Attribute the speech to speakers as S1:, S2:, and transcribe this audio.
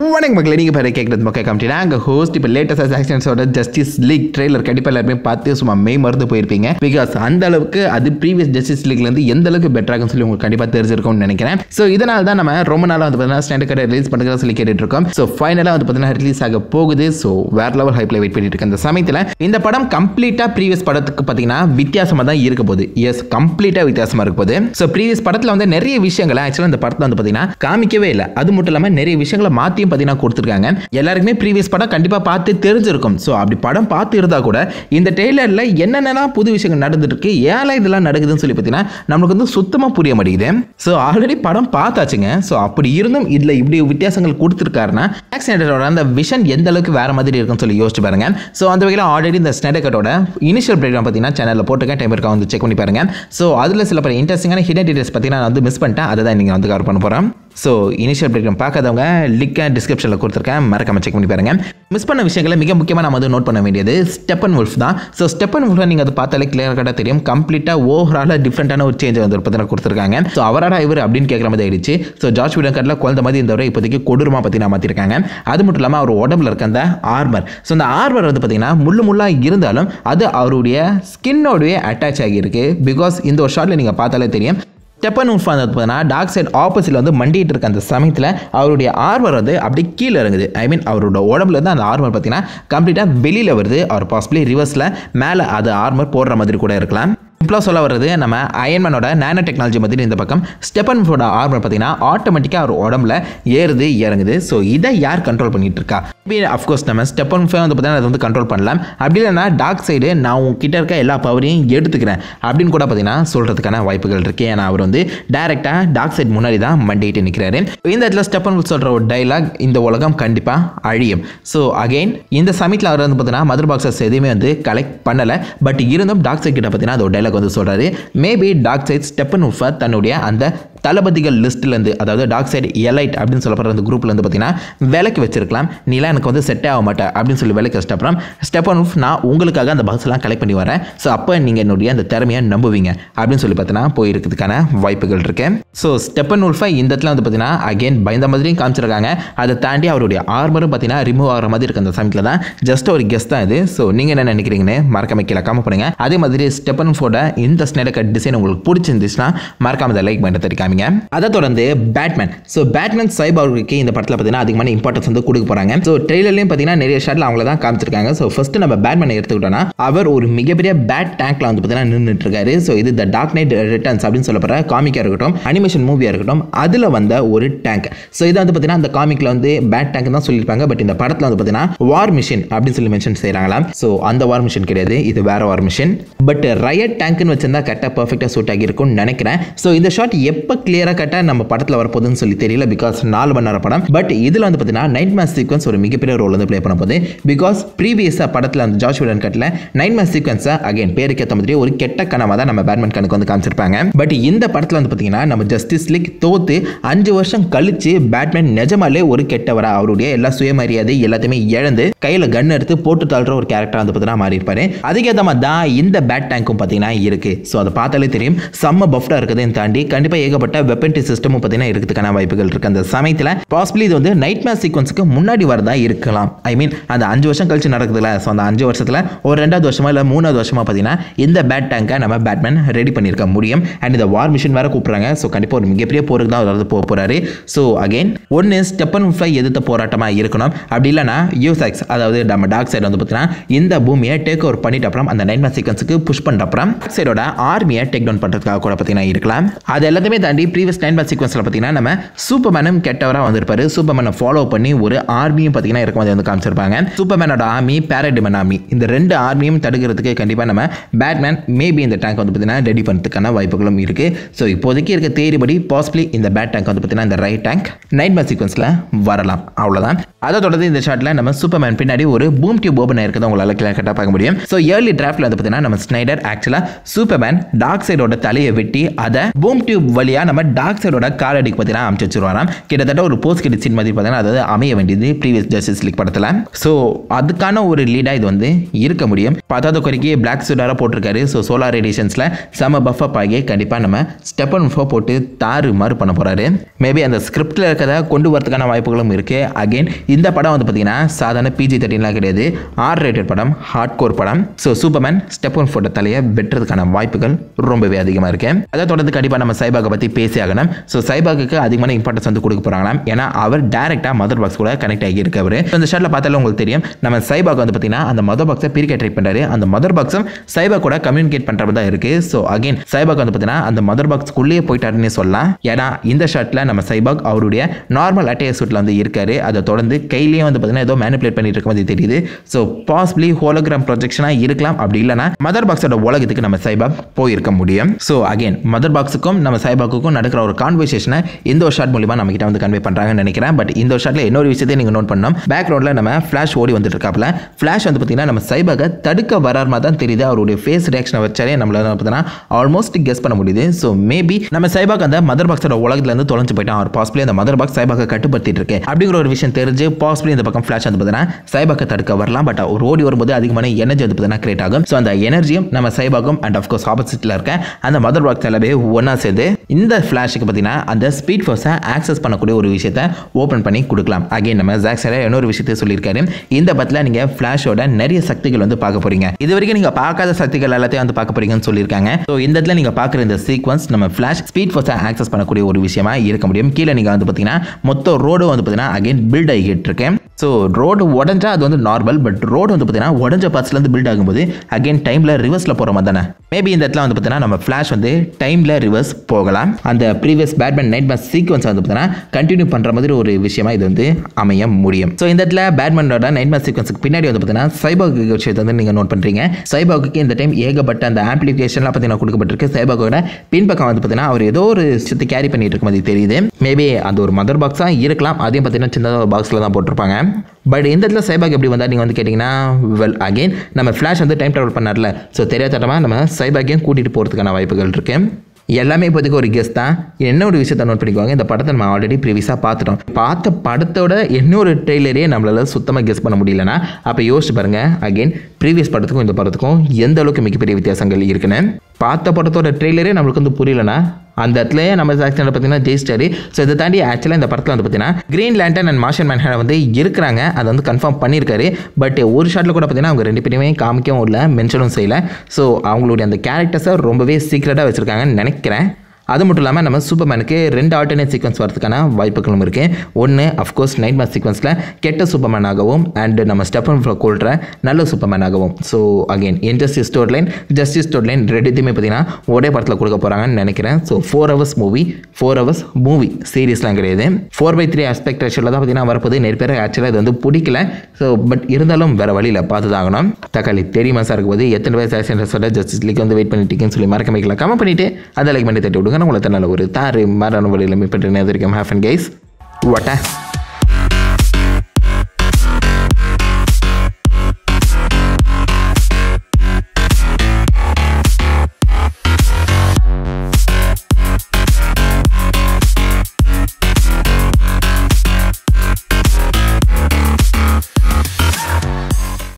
S1: வணக்கம் மக்களே நீங்கள் பேர் கேட்குறது மக்கள் கமிட்டி நாங்கள் ஹோஸ்ட் இப்போ லேட்டஸ்ட் ஆக்ஷன்ஸோட ஜஸ்டிஸ் லீக் ட்ரெய்லர் கண்டிப்பாக எல்லாருமே பார்த்து சும்மா மெய் மறந்து போயிருப்பீங்க பிகாஸ் அந்த அளவுக்கு அது ப்ரீவியஸ் ஜஸ்டிஸ் லீக்லேருந்து எந்த அளவுக்கு பெட்டராகும்னு சொல்லி உங்களுக்கு கண்டிப்பாக தெரிஞ்சிருக்கும்னு நினைக்கிறேன் ஸோ இதனால தான் நம்ம ரொம்ப நாளாக வந்து பார்த்தீங்கன்னா ஸ்டாண்டர்ட் கடை ரிலீஸ் பண்ணுறதா சொல்லி கேட்டுட்டு இருக்கோம் ஸோ ஃபைனலாக வந்து பார்த்தீங்கன்னா ரிலீஸ் ஆக போகுது ஸோ வேற லெவல் ஹைப்பில் வெயிட் பண்ணிட்டு இருக்க அந்த சமயத்தில் இந்த படம் கம்ப்ளீட்டாக ப்ரீவியஸ் படத்துக்கு பார்த்தீங்கன்னா வித்தியாசமாக தான் இருக்க போகுது எஸ் கம்ப்ளீட்டாக வித்தியாசமாக இருக்க போகுது ஸோ ப்ரீவியஸ் படத்தில் வந்து நிறைய விஷயங்களை ஆக்சுவலாக இந்த படத்தில் வந்து பார்த்தீங்கன்னா காமிக்கவே இல்லை அது மட்டும் இல்லாமல் நிறைய விஷயங்களை மாற்றியும் பார்த்தீங்கன்னா கொடுத்துருக்காங்க எல்லாருக்குமே ப்ரீவியஸ் படம் கண்டிப்பாக பார்த்து தெரிஞ்சிருக்கும் ஸோ அப்படி படம் பார்த்து இருந்தால் கூட இந்த டெய்லரில் என்னென்னலாம் புது விஷயங்கள் நடந்துட்டு இருக்கு ஏழை இதெல்லாம் நடக்குதுன்னு சொல்லி பார்த்தீங்கன்னா நம்மளுக்கு வந்து சுத்தமாக புரிய மாட்டேங்குது ஸோ ஆல்ரெடி படம் பார்த்தாச்சுங்க ஸோ அப்படி இருந்தும் இதில் இப்படி வித்தியாசங்கள் கொடுத்துருக்காருன்னா ஜாக் ஸ்னைடரோட அந்த விஷன் எந்த அளவுக்கு வேற மாதிரி இருக்குன்னு சொல்லி யோசிச்சு பாருங்க ஸோ அந்த வகையில் ஆல்ரெடி இந்த ஸ்னைடர் இனிஷியல் பிரேக்டான் பார்த்தீங்கன்னா சேனலில் போட்டிருக்கேன் டைம் இருக்கா வந்து செக் பண்ணி பாருங்க ஸோ அதில் சில பல இன்ட்ரெஸ்டிங்கான ஹிடன் டீடைல்ஸ் பார்த்தீங்கன்னா நான் வந்து மிஸ் பண்ணிட்டேன் அதை தான் நீங்கள் வந்து கவர் பண்ண போகிறேன் ஸோ இனிஷியல் பிரேக்டான் பார்க்காதவங்க லிங்கை டிஸ்கிரிப்ஷனில் கொடுத்துருக்கேன் மறக்காம செக் பண்ணி பாருங்க மிஸ் பண்ண விஷயங்களை மிக முக்கியமாக நம்ம வந்து நோட் பண்ண வேண்டியது ஸ்டெப்பன் உல்ஃப் தான் ஸோ ஸ்டெப்பன் உல்ஃப் நீங்கள் அதை பார்த்தாலே கிளியர் கட்டாக தெரியும் கம்ப்ளீட்டாக ஓவராலாக டிஃப்ரெண்ட்டான ஒரு சேஞ்ச் வந்து பார்த்தீங்கன்னா கொடுத்துருக்காங்க ஸோ அவராடா இவர் அப்படின்னு கேட்குற மாதிரி ஆயிடுச்சு ஸோ ஜார்ஜ் விடன் கட்டில் குழந்த மாதிரி இந்த வரை இப்போதைக்கு கொடூரமாக பற்றி நான் மாற்றிருக்காங்க அது மட்டும் இல்லாமல் அவர் உடம்புல இருக்க அந்த ஆர்மர் ஸோ அந்த ஆர்மர் வந்து பார்த்தீங்கன்னா முள்ளு முள்ளாக இருந்தாலும் அது அவருடைய ஸ்கின்னோடவே அட்டாச் ஆகியிருக்கு பிகாஸ் இந்த ஒரு ஷாட்டில் நீங்கள் பார்த்தாலே தெரியும் ஸ்டெப்பன் உல்ஃப் வந்து பார்த்தீங்கன்னா டார்க் சைட் ஆப்போசிட்டில் வந்து மண்டிட்டு இருக்க அந்த சமயத்தில் அவருடைய ஆர்மர் வந்து அப்படி கீழே இறங்குது ஐ மீன் அவரோட உடம்புல இருந்து அந்த ஆர்மர் பார்த்தீங்கன்னா கம்ப்ளீட்டாக வெளியில் வருது அவர் பாசிபிளி ரிவர்ஸில் மேலே அது ஆர்மர் போடுற மாதிரி கூட இருக்கலாம் சிம்பிளாக சொல்ல வர்றது நம்ம அயன்மேனோட நேனோ டெக்னாலஜி மாதிரி இந்த பக்கம் ஸ்டெப்பன் ஃபோட ஆர்மர் பார்த்தீங்கன்னா ஆட்டோமேட்டிக்காக அவர் உடம்புல ஏறுது இறங்குது ஸோ இதை யார் கண்ட்ரோல் பண்ணிட்டு இருக்கா மேபி அஃப்கோர்ஸ் நம்ம ஸ்டெப்பன் ஃபே வந்து பார்த்தீங்கன்னா அதை வந்து கண்ட்ரோல் பண்ணலாம் அப்படி இல்லைன்னா டார்க் சைடு நான் உங்ககிட்ட இருக்க எல்லா பவரையும் எடுத்துக்கிறேன் அப்படின்னு கூட பார்த்தீங்கன்னா சொல்கிறதுக்கான வாய்ப்புகள் இருக்குது ஏன்னா அவர் வந்து டேரெக்டாக டார்க் சைடு முன்னாடி தான் மண்டிட்டு நிற்கிறாரு இந்த இடத்துல ஸ்டெப்பன் சொல்கிற ஒரு டைலாக் இந்த உலகம் கண்டிப்பாக அழியும் ஸோ அகைன் இந்த சமயத்தில் அவர் வந்து பார்த்தீங்கன்னா மதர் பாக்ஸஸ் எதுவுமே வந்து கலெக்ட் பண்ணலை பட் இருந்தும் டார்க் சைட் கிட்ட பார்த்தீங்கன்னா அது ஒரு டைலாக் வந்து சொல்கிறாரு maybe dark side Steppenwolf தன்னுடைய அந்த தளபதிகள் லிஸ்ட்லேருந்து அதாவது டார்க் சைடு எலைட் அப்படின்னு சொல்லப்படுற அந்த குரூப்லேருந்து பார்த்தீங்கன்னா விலைக்கு வச்சிருக்கலாம் நீலாம் எனக்கு வந்து செட்டே ஆக மாட்டேன் அப்படின்னு சொல்லி விலைக்கு வச்சிட்ட அப்புறம் ஸ்டெப்பன் உஃப் நான் உங்களுக்காக அந்த பாக்ஸ்லாம் கலெக்ட் பண்ணி வரேன் ஸோ அப்போ நீங்கள் என்னுடைய அந்த திறமையை நம்புவீங்க அப்படின்னு சொல்லி பார்த்தீங்கன்னா போயிருக்கிறதுக்கான வாய்ப்புகள் இருக்கு ஸோ ஸ்டெப்பன் உல்ஃபை இந்த இடத்துல வந்து பார்த்தீங்கன்னா அகைன் பயந்த மாதிரியும் காமிச்சிருக்காங்க அதை தாண்டி அவருடைய ஆர்மரும் பார்த்தீங்கன்னா ரிமூவ் ஆகிற மாதிரி இருக்க அந்த சமயத்தில் தான் ஜஸ்ட் ஒரு கெஸ்ட் தான் இது ஸோ நீங்கள் என்ன நினைக்கிறீங்கன்னு மறக்காம கீழே காம பண்ணுங்க அதே மாதிரி ஸ்டெப்பன் ஃபோட இந்த ஸ்னேடர் கட் டிசைன் உங்களுக்கு பிடிச்சிருந்துச்சுன்னா மறக்காம அதை லைக் பண்ணிட்டு தெரிவிக்காமீங்க அதை தொடர்ந்து பேட்மேன் ஸோ பேட்மேன் சைப் அவர்களுக்கு இந்த படத்தில் பார்த்தீங்கன்னா அதிகமான இம்பார்ட்டன்ஸ் வந்து கொடுக்க போகிறாங்க ஸோ ட்ரெய்லர்லையும் பார்த்தீங்கன்னா நிறைய ஷாட்டில் அவங்கள தான் காமிச்சிருக்காங்க ஸோ ஃபர்ஸ்ட் நம்ம பேட்மேனை எடுத்துக்கிட்டோம்னா அவர் ஒரு மிகப்பெரிய பேட் டேங்க்ல வந்து பார்த்தீங்கன்னா நின்றுட்டு இருக்காரு ஸோ இது த டார்க் நைட் ரிட்டர்ன்ஸ் அப்படின்னு சொல்லப்படுற காமிக்காக இருக்கட்டும் அனிமேஷன் மூவியாக இருக்கட்டும் அதில் வந்த ஒரு டேங்க் ஸோ இதை வந்து பார்த்தீங்கன்னா அந்த காமிக்கில் வந்து பேட் டேங்க் தான் சொல்லியிருப்பாங்க பட் இந்த படத்தில் வந்து பார்த்தீங்கன்னா வார் மிஷின் அப்படின்னு சொல்லி மென்ஷன் செய்கிறாங்களாம் ஸோ அந்த வார் மிஷின் கிடையாது இது வேற வார் மிஷின் பட் ரயட் டேங்க்னு வச்சிருந்தா கரெக்டாக பர்ஃபெக்டாக சூட் ஆகியிருக்கும்னு நினைக்கிறேன் ஸோ இந்த ஷாட் எப்போ கிளியராக கரெக்டாக நம்ம படத்தில் வரப்போகுதுன்னு சொல்லி தெரியல பிகாஸ் நாலு மணி நேரம் படம் பட் இதில் வந்து பார்த்தீங்கன்னா நைட் மேட்ச் சீக்வன்ஸ் ஒரு மிகப்பெரிய ரோல் வந்து ப்ளே பண்ண போகுது பிகாஸ் ப்ரீவியஸாக படத்தில் அந்த ஜார்ஜ் விடன் கட்டில் நைட் மேட்ச் சீக்வன்ஸை அகைன் பேருக்கு ஏற்ற மாதிரி ஒரு கெட்ட கனவாக தான் நம்ம பேட்மேன் கணக்கு வந்து காமிச்சிருப்பாங்க பட் இந்த படத்தில் வந்து பார்த்தீங்கன்னா நம்ம ஜஸ்டிஸ் லீக் தோத்து அஞ்சு வருஷம் கழிச்சு பேட்மேன் நிஜமாலே ஒரு கெட்டவரா அவருடைய எல்லா சுயமரியாதை எல்லாத்தையுமே இழந்து கையில் கன் எடுத்து போட்டு தள்ளுற ஒரு கேரக்டர் வந்து பார்த்தீங்கன்னா மாறி இருப்பாரு அதுக்கேற்ற மாதிரி தான் இந்த பேட் டேங்க்கும் பார்த்தீங்கன்னா இருக்கு ஸோ அதை பார்த்தாலே தெரியும் செம்ம பஃப்டாக இருக்குதையும் தாண்டி கண்டிப்பாக ஏகப்பட்ட வெப்பன் சிஸ்டமும் பார்த்தீங்கன்னா இருக்கிறதுக்கான வாய்ப்புகள் இருக்கு அந்த சமயத்தில் பாசிபிளி இது வந்து நைட் மேட்ச் சீக்வன்ஸுக்கு முன்னாடி வரதா இருக்கலாம் ஐ மீன் அந்த அஞ்சு வருஷம் கழிச்சு நடக்குதுல ஸோ அந்த அஞ்சு வருஷத்தில் ஒரு ரெண்டாவது வருஷமா இல்லை மூணாவது வருஷமா பார்த்தீங்கன்னா இந்த பேட் டேங்கை நம்ம பேட்மேன் ரெடி பண்ணியிருக்க முடியும் அண்ட் இந்த வார் மிஷின் வேற கூப்பிட்றாங்க ஸோ கண்டிப்பாக ஒரு மிகப்பெரிய போருக்கு தான் அவர் போக போறாரு ஸோ அகைன் ஒன்று ஸ்டெப்பன் உல்ஃபை எதிர்த்த போராட்டமாக இருக்கணும் அப்படி இல்லைனா யூசாக்ஸ் அதாவது நம்ம டார்க் சைடு வந்து பார்த்தீங்கன்னா இந்த பூமியை டேக் ஓவர் பண்ணிட்ட அப்புறம் அந்த நைன் மேட்ச் சீக்வன்ஸுக்கு புஷ் பண்ணுற அப்புறம் டார்க் சைடோட ஆர்மியை டேக் டவுன் பண்ணுறதுக்காக கூட பார்த்தீங்கன்னா இருக்கலாம் அது எல்லாத்தையுமே தாண்டி ப்ரீவியஸ் நைன் மேட்ச் சீக்வன்ஸில் பார்த்தீங்கன்னா நம்ம சூப்பர்மேனும் கெட்டவராக வந்திருப்பாரு சூப்பர்மேனை ஃபாலோ பண்ணி ஒரு ஆர்மியும் பார்த்தீங்கன்னா இறக்குமதி வந்து காமிச்சிருப்பாங்க சூப்பர்மேனோட ஆர்மி பேரடிமன் ஆர்மி இந்த ரெண்டு ஆர்மியும் தடுக்கிறதுக்கு கண்டிப்பாக நம்ம பேட்மேன் மேபி இந்த டேங்க் வந்து பார்த்தீங்கன்னா ரெடி பண்ணுறதுக்கான வாய்ப்புகளும் இருக்கு ஸோ இப்போதைக்கு இருக்க தேரிபடி பாசிபிளி இந்த பேட் டேங்க் வந்து பார்த்தீங்கன்னா இந்த ரைட் டேங்க் நைட் மேட்ச் சீக்வன்ஸில் வரலாம் அவ்வளோதான் அதை தொடர்ந்து இந்த ஷாட்டில் நம்ம சூப்பர்மேன் பின்னாடி ஒரு பூம் டியூப் ஓப்பன் இருக்கிறத உங்களால் கிளியர் கட்டாக பார்க்க முடியும் ஸோ ஏர்லி டிராஃப்டில் வந்து பார்த்தீங்கன்னா நம்ம ஸ்னைடர் ஆக்சுவலாக சூப்பர்மேன் டார்க் சைடோட தலையை வெட்டி அதை பூம் டியூப் வழியாக நம்ம டார்க் சைடோட காலடிக்கு பார்த்தீங்கன்னா அமைச்சு வச்சிருவாராம் கிட்டத்தட்ட ஒரு போஸ்ட் கிரெடிட் சீன் மாதிரி பார்த்தீங்கன்னா அதாவது அமைய வேண்டியது ப்ரீவியஸ் ஜஸ்டிஸ் லீக் படத்தில் ஸோ அதுக்கான ஒரு லீடாக இது வந்து இருக்க முடியும் பத்தாவது குறைக்கி பிளாக் சூடாராக போட்டிருக்காரு ஸோ சோலார் ரேடியேஷன்ஸில் செம பஃபப் ஆகி கண்டிப்பாக நம்ம ஸ்டெப் அண்ட் ஃபோ போட்டு தாறு மாறு பண்ண போகிறாரு மேபி அந்த ஸ்கிரிப்டில் இருக்கிறத கொண்டு வரதுக்கான வாய்ப்புகளும் இருக்குது அகைன் இந்த படம் வந்து பார்த்தீங்கன்னா சாதாரண பிஜி தேர்ட்டின்லாம் கிடையாது ஆர் ரேட்டட் படம் ஹார்ட் கோர் படம் ஸோ சூப்பர்மேன் ஸ்டெப் ஒன் ஃபோட்டோ தலையை வெட்டுறதுக்கான வாய்ப்புகள் ரொம்பவே அதிகமாக இருக்கு அதை தொடர்ந்து கண்டிப்பாக நம்ம சைபாகை பற்றி பேசி ஆகணும் ஸோ சைபாகுக்கு அதிகமான இம்பார்ட்டன்ஸ் வந்து கொடுக்க போகிறாங்களாம் ஏன்னா அவர் டேரெக்டாக மதர் பாக்ஸ் கூட கனெக்ட் ஆகி இருக்கவர் இந்த ஷாட்டில் பார்த்தாலும் உங்களுக்கு தெரியும் நம்ம சைபாக் வந்து பார்த்தீங்கன்னா அந்த மதர் பாக்ஸை பிரிக்க ட்ரை பண்ணுறாரு அந்த மதர் பாக்ஸும் சைபாக் கூட கம்யூனிகேட் பண்ணுற மாதிரி தான் இருக்குது ஸோ அகைன் சைபாக் வந்து பார்த்தீங்கன்னா அந்த மதர் பாக்ஸ்க்குள்ளேயே போயிட்டாருன்னு சொல்லலாம் ஏன்னா இந்த ஷாட்டில் நம்ம சைபாக் அவருடைய நார்மல் அட்டையர் சூட்டில் வந்து இருக்காரு அதை தொடர்ந்து கையிலேயே வந்து பார்த்தீங்கன்னா ஏதோ மேனிப்புலேட் பண்ணிட்டு இருக்க மாதிரி தெரியுது ஸோ பாசிபிளி ஹோலோகிராம் ப்ரொஜெக்ஷனாக இருக்கலாம் அப்படி இல்லைனா மதர் பாக்ஸோட உலகத்துக்கு நம்ம சைபாக் போயிருக்க முடியும் ஸோ அகைன் மதர் பாக்ஸுக்கும் நம்ம சைபாக்குக்கும் நடக்கிற ஒரு கான்வர்சேஷனை இந்த ஒரு ஷாட் மூலியமாக நம்ம கிட்ட வந்து கன்வே பண்ணுறாங்கன்னு நினைக்கிறேன் பட் இந்த ஒரு ஷாட்டில் இன்னொரு விஷயத்தை நீங்கள் நோட் பண்ணோம் பேக்ரவுண்டில் நம்ம ஃப்ளாஷ் ஓடி வந்துட்டு இருக்காப்ல ஃப்ளாஷ் வந்து பார்த்தீங்கன்னா நம்ம சைபாக தடுக்க வரார் மாதிரி தான் தெரியுது அவருடைய ஃபேஸ் ரியாக்ஷனை வச்சாலே நம்மளால பார்த்தீங்கன்னா ஆல்மோஸ்ட் கெஸ் பண்ண முடியுது ஸோ மேபி நம்ம சைபாக் அந்த மதர் பாக்ஸோட உலகத்துலேருந்து தொலைஞ்சு போயிட்டான் அவர் பாசிபிளி அந்த மதர் பாக்ஸ் சைபாக கட்டுப்படுத்திட்டு இருக்கு அப்படிங்கிற ஒரு விஷயம் தெரிஞ்சு பாசிபிளி இந்த பக்கம் ஃப்ளாஷ் வந்து பார்த்தீங்கன்னா சைபாக்கை தடுக்க வரலாம் பட் அவர் ஓடி வரும்போது அதிகமான எனர்ஜி வந்து பார்த்தீங்கன்னா கிரியேட் ஆகும் ஸோ அந்த எனர்ஜியும் நம்ம சைபாகும் அண்ட் அஃப்கோர்ஸ் ஆப்போசிட்டில் இருக்க அந்த மதர் பாக்ஸ் எல்லாமே ஒன்றா சேர்ந்து இந்த ஃப்ளாஷுக்கு பார்த்தீங்கன்னா அந்த ஸ்பீட் ஃபோர்ஸை ஆக்சஸ் பண்ணக்கூடிய ஒரு விஷயத்தை ஓப்பன் பண்ணி கொடுக்கலாம் அகைன் நம்ம ஜாக்ஸரை இன்னொரு விஷயத்தை சொல்லியிருக்காரு இந்த பத்தில் நீங்கள் ஃப்ளாஷோட நிறைய சக்திகள் வந்து பார்க்க போறீங்க இது வரைக்கும் நீங்கள் பார்க்காத சக்திகள் எல்லாத்தையும் வந்து பார்க்க போறீங்கன்னு சொல்லியிருக்காங்க ஸோ இந்த இடத்துல நீங்கள் பார்க்குற இந்த சீக்வன்ஸ் நம்ம ஃப்ளாஷ் ஸ்பீட் ஃபோர்ஸை ஆக்சஸ் பண்ணக்கூடிய ஒரு விஷயமா இருக்க முடியும் கீழே நீங்கள் வந்து பார்த்தீங்கன்னா மொத்த ரோடு வந்து பார்த்தீங்கன்னா அகைன் பில்ட் ஆகிட்டு இருக்கேன் ஸோ ரோடு உடஞ்சா அது வந்து நார்மல் பட் ரோடு வந்து பார்த்தீங்கன்னா உடஞ்ச பார்ட்ஸ்லேருந்து பில்ட் ஆகும்போது அகைன் டைமில் ரிவர்ஸில் போகிற மாதிரி தானே மேபி இந்த இடத்துல வந்து பார்த்தீங்கன்னா நம்ம ஃப்ளாஷ் வந்து டைமில் ரிவர்ஸ் போகலாம் அந்த previous Batman knightmare sequence வந்து பார்த்தீங்கன்னா கண்டினியூ பண்ணுற மாதிரி ஒரு விஷயமா இது வந்து அமைய முடியும் ஸோ இந்த இடத்துல பேட்மேனோட நைட் மேட்ச் சீக்வன்ஸுக்கு பின்னாடி வந்து பார்த்தீங்கன்னா சைபாக்கு விஷயத்தை வந்து நீங்கள் நோட் பண்ணுறீங்க சைபாக்கு இந்த டைம் ஏகப்பட்ட அந்த ஆம்பிளிஃபிகேஷன்லாம் பார்த்தீங்கன்னா கொடுக்கப்பட்டிருக்கு சைபாக்கோட பின்பக்கம் வந்து பார்த்தீங்கன்னா அவர் ஏதோ ஒரு விஷயத்தை கேரி பண்ணிட்டு இருக்க மாதிரி தெரியுது மேபி அது ஒரு மதர் பாக்ஸாக இருக்கலாம் அதையும் பார்த்தீங்கன்னா சின்னதாக ஒரு பாக்ஸில் தான் போட்டிருப்பாங்க பட் இந்த இடத்துல சைபாக் எப்படி வந்தால் நீங்கள் வந்து கேட்டிங்கன்னா வெல் அகைன் நம்ம ஃப்ளாஷ் வந்து டைம் ட்ராவல் பண்ணார்ல ஸோ தெரியாதட்டமாக நம்ம சைபாக்கையும் கூட்டிகிட்டு போகிறதுக்கான வாய்ப்புகள் இருக்குது எல்லாமே இப்போதைக்கு ஒரு கெஸ்ட் தான் என்ன ஒரு விஷயத்தை நோட் பண்ணிக்குவாங்க இந்த படத்தை நம்ம ஆல்ரெடி ப்ரீவியஸாக பார்த்துட்டோம் பார்த்த படத்தோட இன்னொரு ட்ரெய்லரே நம்மளால சுத்தமாக கெஸ் பண்ண முடியலன்னா அப்போ யோசிச்சு பாருங்க அகைன் ப்ரீவியஸ் படத்துக்கும் இந்த படத்துக்கும் எந்த அளவுக்கு மிகப்பெரிய வித்தியாசங்கள் இருக்குன்னு பார்த்த படத்தோட ட்ரெய்லரே நம்மளுக்கு வந்து புரியலனா அந்த இடத்துலயே நம்ம ஆக்சிடென்ட் பார்த்தீங்கன்னா ஜெயிச்சிட்டாரு ஸோ இதை தாண்டி ஆக்சுவலாக இந்த படத்தில் வந்து பார்த்தீங்கன்னா Green Lantern and Martian Manhunter வந்து இருக்கிறாங்க அதை வந்து கன்ஃபார்ம் பண்ணியிருக்காரு பட் ஒரு ஷாட்டில் கூட பார்த்தீங்கன்னா அவங்க ரெண்டு பேருமே காமிக்கவும் இல்லை மென்ஷனும் செய்யலை ஸோ அவங்களுடைய அந்த கேரக்டர்ஸை ரொம்பவே சீக்ரெட்டாக வச்சுருக்காங்கன்னு நினைக்கிறேன் அது மட்டும் இல்லாமல் நம்ம சூப்பர்மேனுக்கு ரெண்டு ஆல்டர்னேட் சீக்வன்ஸ் வரதுக்கான வாய்ப்புகளும் இருக்குது ஒன்று அஃப்கோர்ஸ் நைட் மேட்ச் சீக்வன்ஸில் கெட்ட சூப்பர்மேனாகவும் அண்ட் நம்ம ஸ்டெஃபன் கொள்கிற நல்ல சூப்பர்மேனாகவும் so again Injustice storyline Justice storyline ரெண்டுத்தையுமே பார்த்தீங்கன்னா ஒரே படத்தில் கொடுக்க போகிறாங்கன்னு நினைக்கிறேன் so four hours movie four hours movie சீரியஸ்லாம் கிடையாது ஃபோர் பை த்ரீ ஆஸ்பெக்ட் ரேஷியோவில் தான் பார்த்தீங்கன்னா வரப்போது நிறைய பேர் ஆக்சுவலாக இது வந்து பிடிக்கல ஸோ பட் இருந்தாலும் வேறு வழியில் பார்த்து தான் ஆகணும் தக்காளி தெரியுமா சார் இருக்கும்போது எத்தனை பேர் சேஷன் ஜஸ்டிஸ் லீக் வந்து வெயிட் பண்ணிட்டு சொல்லி மறக்க வைக்கல கமெண்ட் பண்ணிட்டு அதை லைக் பண்ணி தட்டி விடுங்க உங்களை தன்னால ஒரு தாறு மாறான வழியில் மீட் பண்ணுறேன் ஹேஃப் அண்ட் கைஸ் வாட்டா